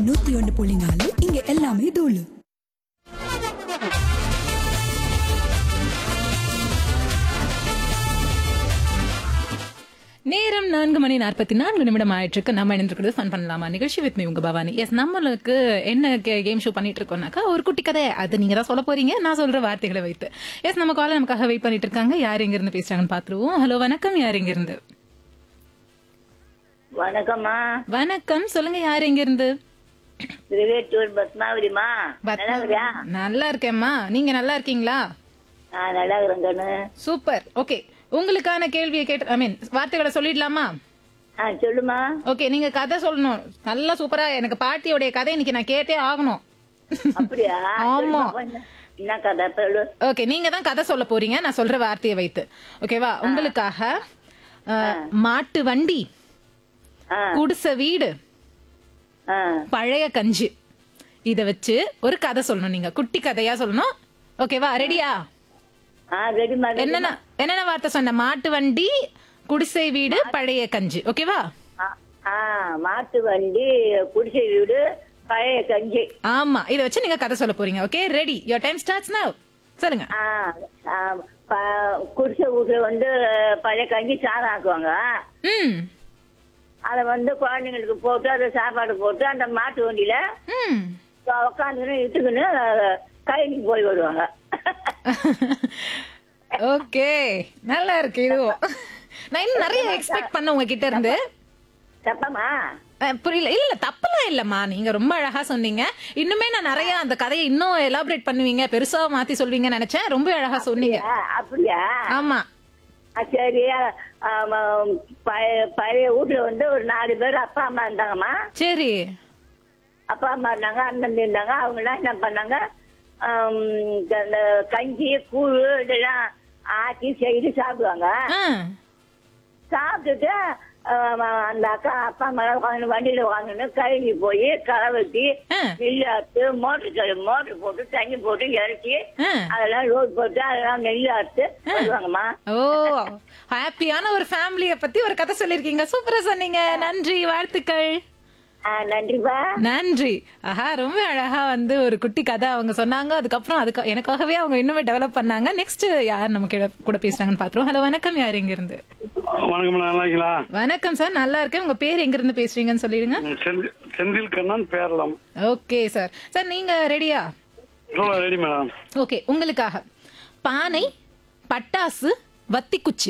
நூத்தி ஒன்னு புள்ளி நாலு இங்க எல்லாமே தூளு நேரம் நான்கு மணி நாற்பத்தி நான்கு நிமிடம் ஆயிட்டு நம்ம இணைந்திருக்கிறது ஃபன் பண்ணலாமா நிகழ்ச்சி வித் மீ உங்க பவானி எஸ் நம்மளுக்கு என்ன கேம் ஷோ பண்ணிட்டு இருக்கோம்னாக்கா ஒரு குட்டி கதை அது நீங்க தான் சொல்ல போறீங்க நான் சொல்ற வார்த்தைகளை வைத்து எஸ் நம்ம கால நமக்காக வெயிட் பண்ணிட்டு இருக்காங்க யார் எங்க இருந்து பேசுறாங்கன்னு பாத்துருவோம் ஹலோ வணக்கம் யார் எங்க இருந்து வணக்கம்மா வணக்கம் சொல்லுங்க யார் எங்க இருந்து திருவேட்டூர் பத்மாவதிமா நல்லா இருக்கிறியா நல்லா இருக்கேம்மா நீங்க நல்லா இருக்கீங்களா ஆ நல்லா இருக்கிறேன் கண்ணு சூப்பர் ஓகே உங்களுக்கான கேள்வியை கேட்டு ஐ மீன் வார்த்தைகளை சொல்லிடலாமா ஆ சொல்லுமா ஓகே நீங்க கதை சொல்லணும் நல்லா சூப்பரா எனக்கு பாட்டியோடைய கதை இன்னைக்கு நான் கேட்டே ஆகணும் அப்படியா ஆமா. சொல்லுமா, கொஞ்சம். என்ன கதை சொல்லு ஓகே நீங்க தான் கதை சொல்ல போறீங்க நான் சொல்ற வார்த்தையை வைத்து ஓகேவா உங்களுக்காக அஹ், மாட்டு வண்டி ஆ குடிசை வீடு ஆ பழைய கஞ்சி இத வச்சு ஒரு கதை சொல்லணும் நீங்க குட்டி கதையா சொல்லணும் ஓகேவா ரெடியா ஆ ரெடிமா என்னென்ன என்னென்ன வார்த்தை சொன்ன மாட்டு வண்டி குடிசை வீடு பழைய கஞ்சி ஓகேவா ஆ மாட்டு வண்டி குடிசை வீடு பழைய கஞ்சி ஆமா இத வச்சு நீங்க கதை சொல்ல போறீங்க okay ready your time starts now சொல்லுங்க ஆ ஆ, ப- குடிசை வீட்டுல வந்து பழைய கஞ்சி சாதம் ஆக்குவாங்க ம் அதை வந்து குழந்தைங்களுக்கு போட்டு அதை சாப்பாடு போட்டு அந்த மாட்டு வண்டியில ம் உட்காந்துன்னு இட்டுக்குன்னு கழனிக்கு போய் வருவாங்க ஓகே நல்லா இருக்கு இதுவும் நான் இன்னும் நிறைய எக்ஸ்பெக்ட் பண்ண உங்ககிட்ட இருந்து தப்பமா அஹ், புரியல இல்ல தப்பெல்லாம் இல்லம்மா நீங்க ரொம்ப அழகா சொன்னீங்க இன்னுமே நான் நிறைய அந்த கதையை இன்னும் எலாபரேட் பண்ணுவீங்க பெருசா மாத்தி சொல்வீங்கன்னு நினைச்சேன் ரொம்ப அழகா சொன்னீங்க ஆ, அப்படியா ஆமா ஆ, சரி ஆமா, பழைய பழைய வீட்டுல வந்து ஒரு நாலு பேர் அப்பா அம்மா இருந்தாங்கம்மா சரி அப்பா அம்மா இருந்தாங்க அண்ணன் இருந்தாங்க அவங்க எல்லாம் என்ன பண்ணாங்க ஆம், அந்த கஞ்சி கூழ் இதெல்லாம் ஆக்கி செய்து சாப்பிடுவாங்க ஆ, சாப்பிட்டுட்டு ஆம், அந்த அக்கா அப்பா அம்மா எல்லாம் உட்காந்து வண்டியில உட்காந்துன்னு கழுவி போய் களை வெட்டி ஆ. நெல் அறுத்து மோட்டர் மோட்டர் போட்டு தண்ணி போட்டு இறக்கி ஆ. அதெல்லாம் ரோட் போட்டு அதெல்லாம் நெல் அறுத்து வருவாங்கம்மா ஓ ஹாப்பியான ஒரு ஃபேமிலிய பத்தி ஒரு கதை சொல்லிருக்கீங்க சூப்பரா சொன்னீங்க நன்றி வாழ்த்துக்கள் ஆ, நன்றிப்பா நன்றி ஆஹா ரொம்ப அழகா வந்து ஒரு குட்டி கதை அவங்க சொன்னாங்க அதுக்கப்புறம் அதுக்கு எனக்காகவே அவங்க இன்னுமே டெவலப் பண்ணாங்க நெக்ஸ்ட் யார் நம்ம கிட்ட கூட பேசுறாங்கன்னு பாத்துருவோம் ஹலோ வணக்கம் யார் எங்க இருந்து வணக்கம் நல்லா இருக்கீங்களா வணக்கம் சார் நல்லா இருக்கேன் உங்க பேர் எங்க இருந்து பேசுறீங்கன்னு சொல்லிடுங்க Senthil Senthil Kannan Peralam okay sir sir நீங்க ரெடியா சொல்ல ரெடி மேடம் ஓகே உங்களுக்காக பானை பட்டாசு வத்தி குச்சி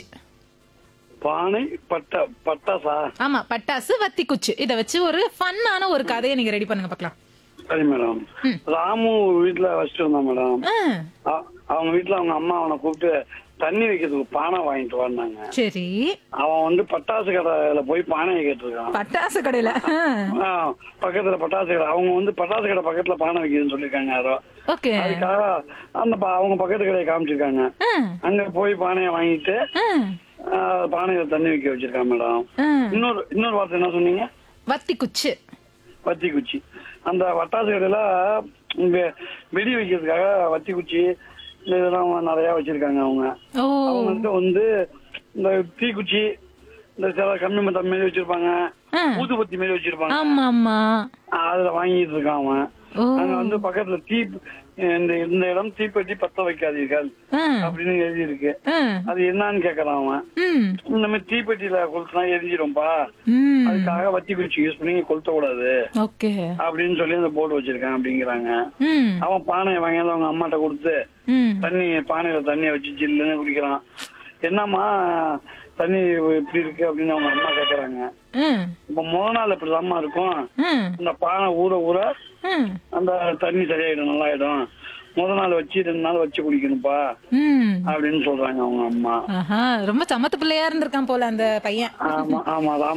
பானை பட்டா பட்டாசா ஆமா பட்டாசு வத்தி குச்சி இத வச்சு ஒரு ஃபன்னான ஒரு கதையை நீங்க ரெடி பண்ணுங்க பார்க்கலாம் சரி மேடம் ராமு வீட்டுல வச்சுட்டு வந்தான் மேடம் ஆ, அ- அவங்க வீட்டுல அவங்க அம்மா அவனை கூப்பிட்டு தண்ணி வைக்கிறதுக்கு பானை வாங்கிட்டு வந்தாங்க சரி அவன் வந்து பட்டாசு கடையில போய் பானையை கேட்டிருக்கான் பட்டாசு கடையில ஆ, ஆ, பக்கத்துல பட்டாசு கடை அவங்க வந்து பட்டாசு கடை பக்கத்துல பானை வைக்கிறதுன்னு சொல்லியிருக்காங்க யாரோ ஓகே அதுக்காக அந்த பா- அவங்க பக்கத்து கடையை காமிச்சிருக்காங்க ஆ, அங்க போய் பானையை வாங்கிட்டு ஆ, ஆ, பானையில தண்ணி வைக்க வச்சிருக்கான் மேடம் ஆ. இன்னொரு இன்னொரு வார்த்தை என்ன சொன்னீங்க வத்தி குச்சி வத்தி குச்சி அந்த வட்டாசு கடையில இங்க வெடி வைக்கிறதுக்காக வத்தி குச்சி இந்த இதெல்லாம் நிறைய வச்சிருக்காங்க அவங்க ஓ அவங்கள்ட்ட வந்து இந்த தீக்குச்சி இந்த சில கம்மி மத்தம் மாரி வச்சிருப்பாங்க ஆ. ஊதுபத்தி மாரி வச்சிருப்பாங்க ஆமா ஆமா ஆ, அதுல வாங்கிட்டு இருக்கான் அவன் ஓ அங்க வந்து பக்கத்துல தீ இந்த இந்த இடம் தீப்பெட்டி பத்த வைக்காதீர்கள் ஆ, அப்படின்னு எழுதி இருக்கு ஆ, அது என்னன்னு கேக்குறான் அவன் ம், இந்த மாதிரி தீப்பெட்டியில கொளுத்துனா எரிஞ்சிரும்பா ம், அதுக்காக வத்தி குச்சி யூஸ் பண்ணி கொளுத்த கூடாது ஓகே அப்படின்னு சொல்லி அந்த போர்டு வச்சிருக்கேன் அப்படிங்கிறாங்க ம், அவன் பானையை வாங்கி அவங்க அம்மாட்ட கொடுத்து ம், தண்ணி பானையில தண்ணியை வச்சு ஜில்லுன்னு குடிக்கிறான் என்னம்மா தண்ணி இப்படி இருக்கு அப்படின்னு அவங்க அம்மா கேக்குறாங்க ம், இப்ப முத நாள் இப்படிதாம்மா இருக்கும் ம், அந்த பானை ஊற ஊற ம், அந்த தண்ணி சரியாயிடும் நல்லாயிடும் முத நாள் வச்சு ரெண்டு நாள் வச்சு குடிக்கணும்ப்பா ம். அப்படின்னு சொல்றாங்க அவங்க அம்மா ஆஹா ரொம்ப சமத்து பிள்ளையா இருந்திருக்கான் போல அந்த பையன் ஆமா ஆமா